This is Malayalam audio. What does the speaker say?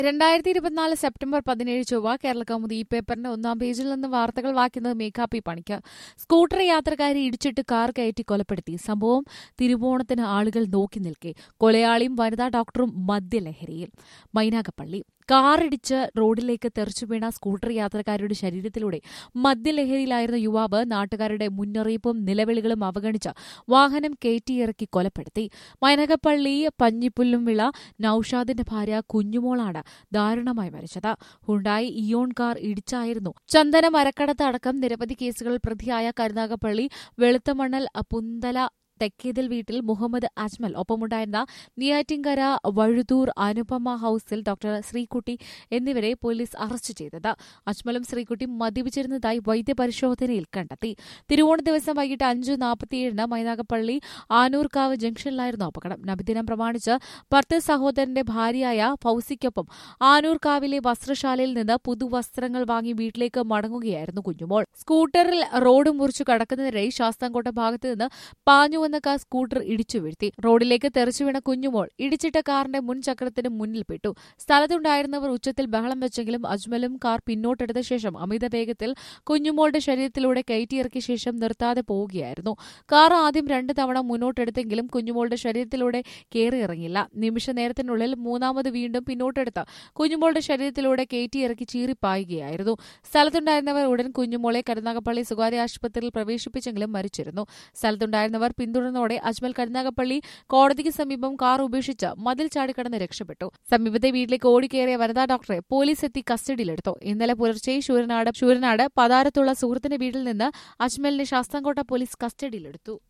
രണ്ടായിരത്തി ഇരുപത്തിനാല് സെപ്റ്റംബർ പതിനേഴ് ചൊവ്വ കേരള കൗമുദി ഈ പേപ്പറിന്റെ ഒന്നാം പേജിൽ നിന്ന് വാർത്തകൾ വായിക്കുന്നത് മേഘാപ്പി പണിക്ക് സ്കൂട്ടർ യാത്രക്കാരെ ഇടിച്ചിട്ട് കാർ കയറ്റി കൊലപ്പെടുത്തി സംഭവം തിരുവോണത്തിന് ആളുകൾ നോക്കി നിൽക്കെ കൊലയാളിയും വനിതാ ഡോക്ടറും മദ്യലഹരിയിൽ മൈനാഗപ്പള്ളി കാറിടിച്ച് റോഡിലേക്ക് തെറിച്ചു വീണ സ്കൂട്ടർ യാത്രക്കാരുടെ ശരീരത്തിലൂടെ മദ്യലഹരിയിലായിരുന്ന യുവാവ് നാട്ടുകാരുടെ മുന്നറിയിപ്പും നിലവിളികളും അവഗണിച്ച് വാഹനം കയറ്റിയിറക്കി കൊലപ്പെടുത്തി മൈനകപ്പള്ളി പഞ്ഞിപ്പുല്ലും വിള നൌഷാദിന്റെ ഭാര്യ കുഞ്ഞുമോളാണ് ദാരുണമായി മരിച്ചത് ഹുണ്ടായി ഇയോൺ കാർ ഇടിച്ചായിരുന്നു ചന്ദന മരക്കടത്ത് അടക്കം നിരവധി കേസുകളിൽ പ്രതിയായ കരുനാഗപ്പള്ളി വെളുത്തമണ്ണൽ പുന്തല തെക്കേതിൽ വീട്ടിൽ മുഹമ്മദ് അജ്മൽ ഒപ്പമുണ്ടായിരുന്ന നെയ്യാറ്റിൻകര വഴുതൂർ അനുപമ ഹൌസിൽ ഡോക്ടർ ശ്രീകുട്ടി എന്നിവരെ പോലീസ് അറസ്റ്റ് ചെയ്തത് അജ്മലും ശ്രീകുട്ടി മദ്യപിച്ചിരുന്നതായി വൈദ്യപരിശോധനയിൽ കണ്ടെത്തി തിരുവോണ ദിവസം വൈകിട്ട് അഞ്ച് നാൽപ്പത്തിയേഴിന് മൈനാഗപ്പള്ളി ആനൂർക്കാവ് ജംഗ്ഷനിലായിരുന്നു അപകടം നബിദിനം പ്രമാണിച്ച് ഭർത്തൃ സഹോദരന്റെ ഭാര്യയായ ഫൌസിക്കൊപ്പം ആനൂർക്കാവിലെ വസ്ത്രശാലയിൽ നിന്ന് പുതുവസ്ത്രങ്ങൾ വാങ്ങി വീട്ടിലേക്ക് മടങ്ങുകയായിരുന്നു കുഞ്ഞുമോൾ സ്കൂട്ടറിൽ റോഡ് മുറിച്ചു കടക്കുന്നതിനിടെ ശാസ്താംകോട്ട ഭാഗത്ത് നിന്ന് പാഞ്ഞു വന്ന കാർ സ്കൂട്ടർ ഇടിച്ചു വീഴ്ത്തി റോഡിലേക്ക് തെറിച്ചു വീണ കുഞ്ഞുമോൾ ഇടിച്ചിട്ട കാറിന്റെ മുൻ ചക്രത്തിന് മുന്നിൽ പെട്ടു സ്ഥലത്തുണ്ടായിരുന്നവർ ഉച്ചത്തിൽ ബഹളം വെച്ചെങ്കിലും അജ്മലും കാർ പിന്നോട്ടെടുത്ത ശേഷം അമിത വേഗത്തിൽ കുഞ്ഞുമോളുടെ ശരീരത്തിലൂടെ കയറ്റിയിറക്കിയ ശേഷം നിർത്താതെ പോവുകയായിരുന്നു കാർ ആദ്യം രണ്ട് തവണ മുന്നോട്ടെടുത്തെങ്കിലും കുഞ്ഞുമോളുടെ ശരീരത്തിലൂടെ കയറിയിറങ്ങില്ല നിമിഷ നേരത്തിനുള്ളിൽ മൂന്നാമത് വീണ്ടും പിന്നോട്ടെടുത്ത് കുഞ്ഞുമോളുടെ ശരീരത്തിലൂടെ കയറ്റിയിറക്കി ചീറിപ്പായുകയായിരുന്നു സ്ഥലത്തുണ്ടായിരുന്നവർ ഉടൻ കുഞ്ഞുമോളെ കരുനാഗപ്പള്ളി സ്വകാര്യ ആശുപത്രിയിൽ പ്രവേശിപ്പിച്ചെങ്കിലും മരിച്ചിരുന്നു സ്ഥലത്തുണ്ടായിരുന്നവർ പിന്തുടർന്നോടെ അജ്മൽ കരുനാഗപ്പള്ളി കോടതിക്ക് സമീപം കാർ ഉപേക്ഷിച്ച് മതിൽ ചാടിക്കടന്ന് രക്ഷപ്പെട്ടു സമീപത്തെ വീട്ടിലേക്ക് ഓടിക്കേറിയ വനിതാ ഡോക്ടറെ പോലീസ് എത്തി കസ്റ്റഡിയിലെടുത്തു ഇന്നലെ പുലർച്ചെ ശൂരനാട് ശൂരനാട് പതാരത്തുള്ള സുഹൃത്തിന്റെ വീട്ടിൽ നിന്ന് അജ്മലിനെ ശാസ്താംകോട്ട പോലീസ് കസ്റ്റഡിയിലെടുത്തു